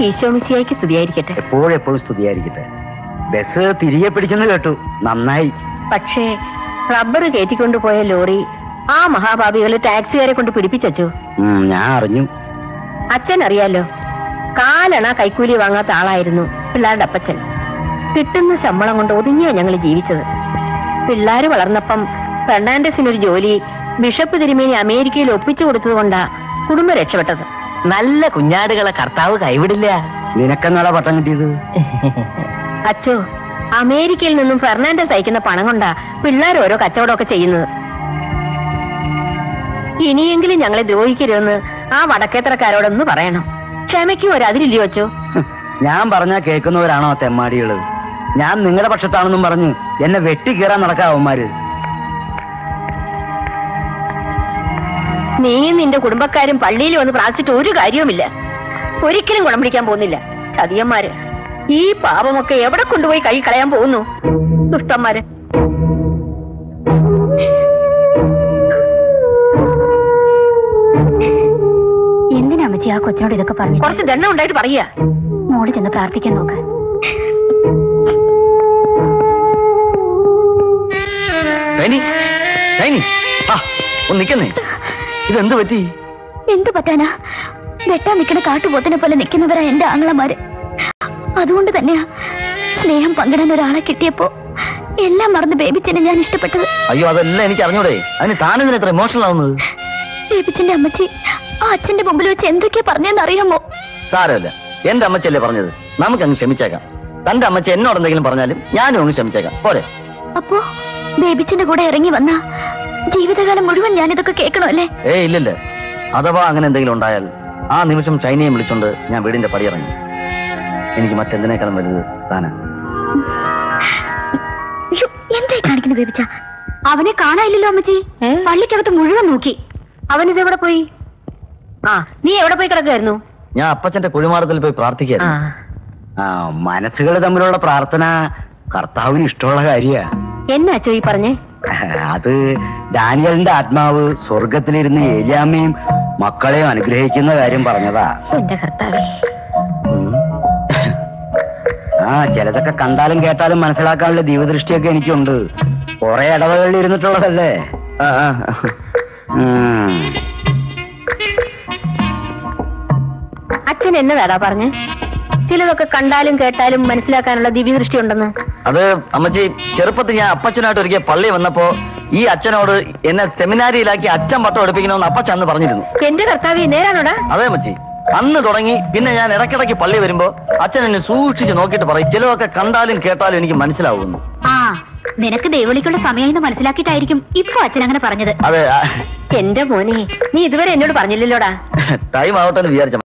ഈശോമിശിയായിക്ക് സ്തുതിയായിരിക്കട്ടെ എപ്പോഴും എപ്പോഴും സ്തുതിയായിരിക്കട്ടെ ബസ് തിരികെ പിടിച്ചെന്ന് കേട്ടു നന്നായി പക്ഷേ റബ്ബർ കയറ്റിക്കൊണ്ടുപോയ ലോറി ആ മഹാഭാവികള് ടാക്സിക്കാരെ കൊണ്ട് പിടിപ്പിച്ചു ഉം, ഞാൻ അറിഞ്ഞു അച്ഛൻ അറിയാലോ കാലണ കൈക്കൂലി വാങ്ങാത്ത ആളായിരുന്നു പിള്ളേരുടെ അപ്പച്ചൻ കിട്ടുന്ന ശമ്പളം കൊണ്ട് ഒതുങ്ങിയാ ഞങ്ങൾ ജീവിച്ചത് പിള്ളേര് വളർന്നപ്പം ഫെർണാണ്ടസിനൊരു ജോലി ബിഷപ്പ് തിരുമേനി അമേരിക്കയിൽ ഒപ്പിച്ചു കൊടുത്തതുകൊണ്ടാ കുടുംബം രക്ഷപ്പെട്ടത് നല്ല കുഞ്ഞാടുകളെ കർത്താവ് കൈവിടില്ല നിനക്കെന്നാളാ പട്ടം കിട്ടിയത് അച്ചോ അമേരിക്കയിൽ നിന്നും ഫെർണാണ്ടസ് അയക്കുന്ന പണം കൊണ്ടാ പിള്ളേർ ഓരോ കച്ചവടമൊക്കെ ചെയ്യുന്നത് ഇനിയെങ്കിലും ഞങ്ങളെ ദ്രോഹിക്കരുതെന്ന് ആ വടക്കേത്തറക്കാരോടൊന്ന് പറയണം ക്ഷമയ്ക്കും ഒരു അതിരില്ലയോ അച്ചോ ഹും, ഞാൻ പറഞ്ഞാ കേൾക്കുന്നവരാണോ ആ തെമ്മാടികള് ഞാൻ നിങ്ങളുടെ പക്ഷത്താണെന്നും പറഞ്ഞ് എന്നെ വെട്ടി കീറാൻ നടക്കാ അവന്മാര് നീയും നിന്റെ കുടുംബക്കാരും പള്ളിയിൽ വന്ന് പ്രാർത്ഥിച്ചിട്ട് ഒരു കാര്യവുമില്ല ഒരിക്കലും ഗുണം പിടിക്കാൻ പോകുന്നില്ല ചതിയന്മാര് ഈ പാപമൊക്കെ എവിടെ കൊണ്ടുപോയി കൈ കളയാൻ പോകുന്നു ദുഷ്ടന്മാര് എന്തിനാ അമ്മച്ചി ആ കൊച്ചിനോട് ഇതൊക്കെ പറഞ്ഞു കുറച്ച് ദണ്ണം ഉണ്ടായിട്ട് പറയുക മോള് ചെന്ന് പ്രാർത്ഥിക്കാൻ നോക്ക് ഡൈനി, ഡൈനി, ആ, ഒന്ന് നിക്കുന്നേ ഇതെന്ത് പറ്റി എന്തു പറ്റാനാ വെട്ടാൻ നിൽക്കുന്ന കാട്ടുപോത്തിനെ പോലെ നിൽക്കുന്നവരാ എന്റെ ആങ്ങളമാര് അതുകൊണ്ട് തന്നെയാ സ്നേഹം പങ്കിടാൻ ഒരാളെ കിട്ടിയപ്പോ എല്ലാം മറന്ന് ബേബിച്ചനെ ഞാൻ ഇഷ്ടപ്പെട്ടത് അയ്യോ അതെല്ലാം എനിക്ക് അറിഞ്ഞൂടെ അതിന് താനെന്തിനാ ഇത്ര ഇമോഷണൽ ആവുന്നത് ബേബിച്ചന്റെ അമ്മച്ചി ആ അച്ഛന്റെ മുമ്പിൽ വെച്ച് എന്തൊക്കെയാ പറഞ്ഞെന്ന് അറിയാമോ സാരമില്ല എന്റെ അമ്മച്ചല്ലേ പറഞ്ഞത് നമുക്കങ്ങ് ക്ഷമിച്ചേക്കാം തന്റെ അമ്മച്ചി എന്നോട് എന്തെങ്കിലും പറഞ്ഞാലും ഞാനും അങ്ങ് ക്ഷമിച്ചേക്കാം പോരെ അപ്പോ ബേബിച്ചന്റെ കൂടെ ഇറങ്ങി വന്ന ജീവിതകാലം മുഴുവൻ ഞാനിതൊക്കെ കേൾക്കണോ അല്ലേ ഏ ഇല്ലില്ല അഥവാ അങ്ങനെ എന്തെങ്കിലും ഉണ്ടായാൽ ആ നിമിഷം ചൈനയെ വിളിച്ചോണ്ട് ഞാൻ വീടിന്റെ പടിയിറങ്ങി എനിക്ക് മറ്റെന്തിനേക്കാളും വലുത് താനാ അയ്യോ, എന്തായി കാണിക്കുന്നു ബേബിച്ച അവനെ കാണാനില്ലല്ലോ അമ്മച്ചി പള്ളിക്കകത്ത് മുഴുവൻ നോക്കി അവനിതെവിടെ പോയി ആ നീ എവിടെ പോയി കിടക്കായിരുന്നു ഞാൻ അപ്പച്ചന്റെ കുഴിമാടത്തിൽ പോയി ആ പ്രാർത്ഥിക്കായിരുന്നു ആ മനസ്സുകൾ തമ്മിലുള്ള പ്രാർത്ഥന കർത്താവിന് ഇഷ്ടമുള്ള കാര്യ എന്നാ അച്ചോ ഈ പറഞ്ഞേ അത് ഡാനിയലിന്റെ ആത്മാവ് സ്വർഗത്തിലിരുന്ന് ഏലിയാമ്മയും മക്കളെയും അനുഗ്രഹിക്കുന്ന കാര്യം പറഞ്ഞതാ എന്റെ കർത്താവേ ഉം. ആ ചിലതൊക്കെ കണ്ടാലും കേട്ടാലും മനസ്സിലാക്കാനുള്ള ദീപദൃഷ്ടിയൊക്കെ എനിക്കുണ്ട് കുറെ ഇടവകളിൽ ഇരുന്നിട്ടുള്ളതല്ലേ ആ, ആ. ഉം. അച്ഛൻ എന്നതാടാ പറഞ്ഞ് ചിലതൊക്കെ കണ്ടാലും കേട്ടാലും മനസ്സിലാക്കാനുള്ള ദിവ്യദൃഷ്ടി ഉണ്ടെന്ന് അത് അമ്മച്ചി ചെറുപ്പത്തിൽ ഞാൻ അപ്പച്ചനായിട്ട് ഒരിക്കൽ പള്ളി വന്നപ്പോ ഈ അച്ഛനോട് എന്നെ സെമിനാരിയിലാക്കി അച്ഛൻ പട്ടം എടുപ്പിക്കണമെന്ന് അപ്പച്ചൻ അന്ന് പറഞ്ഞിരുന്നു എന്റെ കർത്താവേ നേരാണോടാ അതേ അമ്മച്ചി അന്ന് തുടങ്ങി പിന്നെ ഞാൻ ഇടയ്ക്കിടയ്ക്ക് പള്ളി വരുമ്പോ അച്ഛൻ എന്നെ സൂക്ഷിച്ച് നോക്കിയിട്ട് പറയും ചിലതൊക്കെ കണ്ടാലും കേട്ടാലും എനിക്ക് മനസ്സിലാവുന്നു ആ നിനക്ക് ദൈവളിക്കുള്ള സമയം മനസ്സിലാക്കിയിട്ടായിരിക്കും ഇപ്പൊ അച്ഛൻ അങ്ങനെ പറഞ്ഞത് അതെ എന്റെ മോനെ നീ ഇതുവരെ എന്നോട് പറഞ്ഞില്ലല്ലോടാ ടൈം ആവട്ടെ എന്ന് വിചാരിച്ച